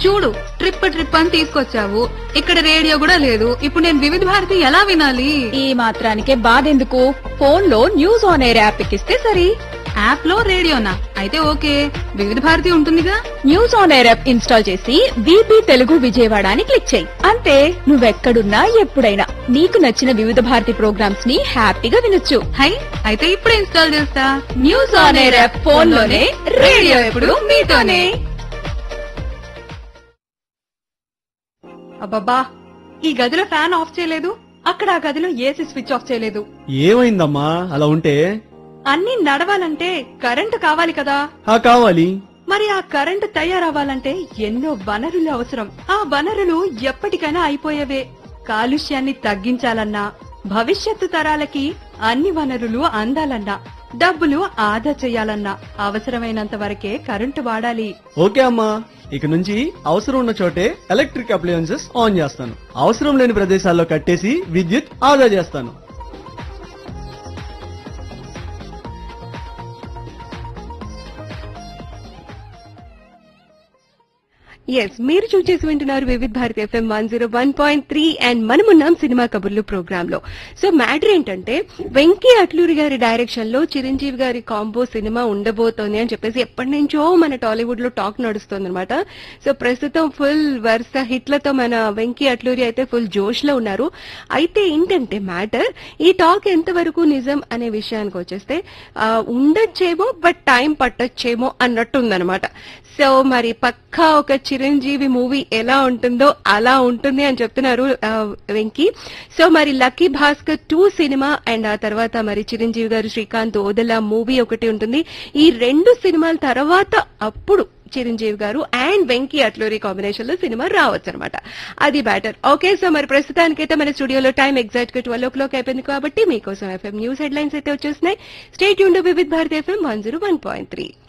చూడు trip trip అని తీసుకొచ్చావు ఇక్కడ రేడియో కూడా లేదు ఇప్పుడు నేను వివిధ భారతి ఎలా వినాలి ఈ మాత్రానికే బాధెందుకు ఫోన్ లో న్యూస్ ఆన్ ఎయిర్ యాప్ ఎక్కిస్తే సరి యాప్ లో రేడియోనా అయితే ఓకే వివిధ భారతి ఉంటుందిగా news on air app install చేసి బీపీ తెలుగు విజయవాడ అని క్లిక్ చేయి అంతే నువ్వెక్కడున్నా ఎప్పుడైనా నీకు నచ్చిన వివిధ భారతి ప్రోగ్రామ్స్ ని హ్యాపీగా వినొచ్చు హై అయితే ఇప్పుడే ఇన్స్టాల్ చేస్తా news on air app phone లోనే రేడియో ఎప్పుడు మీతోనే అబ్బబ్బా ఈ గదిలో ఫ్యాన్ ఆఫ్ చేయలేదు అక్కడ ఆ గదిలో ఏసీ స్విచ్ ఆఫ్ చేయలేదు ఏమైందమ్మా అలా ఉంటే అన్ని నడవాలంటే కరెంటు కావాలి కదా ఆ కావాలి మరి ఆ కరెంటు తయారవ్వాలంటే ఎన్నో వనరులు అవసరం ఆ వనరులు ఎప్పటికైనా అయిపోయేవే కాలుష్యాన్ని తగ్గించాలన్నా భవిష్యత్తు తరాలకి అన్ని వనరులు అందాలన్నా డబ్బులు ఆదా చేయాలన్నా అవసరమైనంత వరకే కరెంటు వాడాలి ఓకే అమ్మా ఇక నుంచి అవసరం ఉన్న చోటే ఎలక్ట్రిక్ అప్లయన్సెస్ ఆన్ చేస్తాను అవసరం లేని ప్రదేశాల్లో కట్టేసి విద్యుత్ ఆదా చేస్తాను ఎస్ మీరు చూస్ చేసి వింటున్నారు Vividh Bharati FM one zero one point three and మనమున్నాం సినిమా కబుర్లు ప్రోగ్రామ్ లో సో మ్యాటర్ ఏంటంటే వెంకీ అట్లూరి గారి డైరెక్షన్ లో చిరంజీవి గారి కాంబో సినిమా ఉండబోతోంది అని చెప్పేసి ఎప్పటి నుంచో మన టాలీవుడ్ లో టాక్ నడుస్తుంది అనమాట సో ప్రస్తుతం ఫుల్ వరుస హిట్లతో మన వెంకీ అట్లూరి అయితే ఫుల్ జోష్ లో ఉన్నారు అయితే ఏంటంటే మ్యాటర్ ఈ టాక్ ఎంతవరకు నిజం అనే విషయానికి వచ్చేస్తే ఆ, ఉండొచ్చేమో బట్ టైం పట్టొచ్చేమో అన్నట్టు ఉందన్నమాట సో మరి పక్కా ఒక చిరంజీవి మూవీ ఎలా ఉంటుందో అలా ఉంటుంది అని చెప్తున్నారు ఆ, వెంకీ సో మరి Lucky Bhaskar two cinema and ఆ తర్వాత మరి చిరంజీవి గారు శ్రీకాంత్ ఓదల మూవీ ఒకటి ఉంటుంది ఈ రెండు సినిమాల తర్వాత అప్పుడు చిరంజీవి గారు అండ్ వెంకీ అట్లూరి కాంబినేషన్ లో సినిమా రావచ్చు అనమాట అది బ్యాటర్ ఓకే సో మరి ప్రస్తుతానికైతే మన స్టూడియోలో టైం ఎగ్జాక్ట్ గా ట్వెల్వ్ ఓ క్లాక్ అయిపోయింది కాబట్టి మీకోసం ఎఫ్ఎం న్యూస్ హెడ్లైన్స్ అయితే వచ్చేస్తున్నాయి స్టేట్ యూన్ Vividh Bharati FM one zero one point three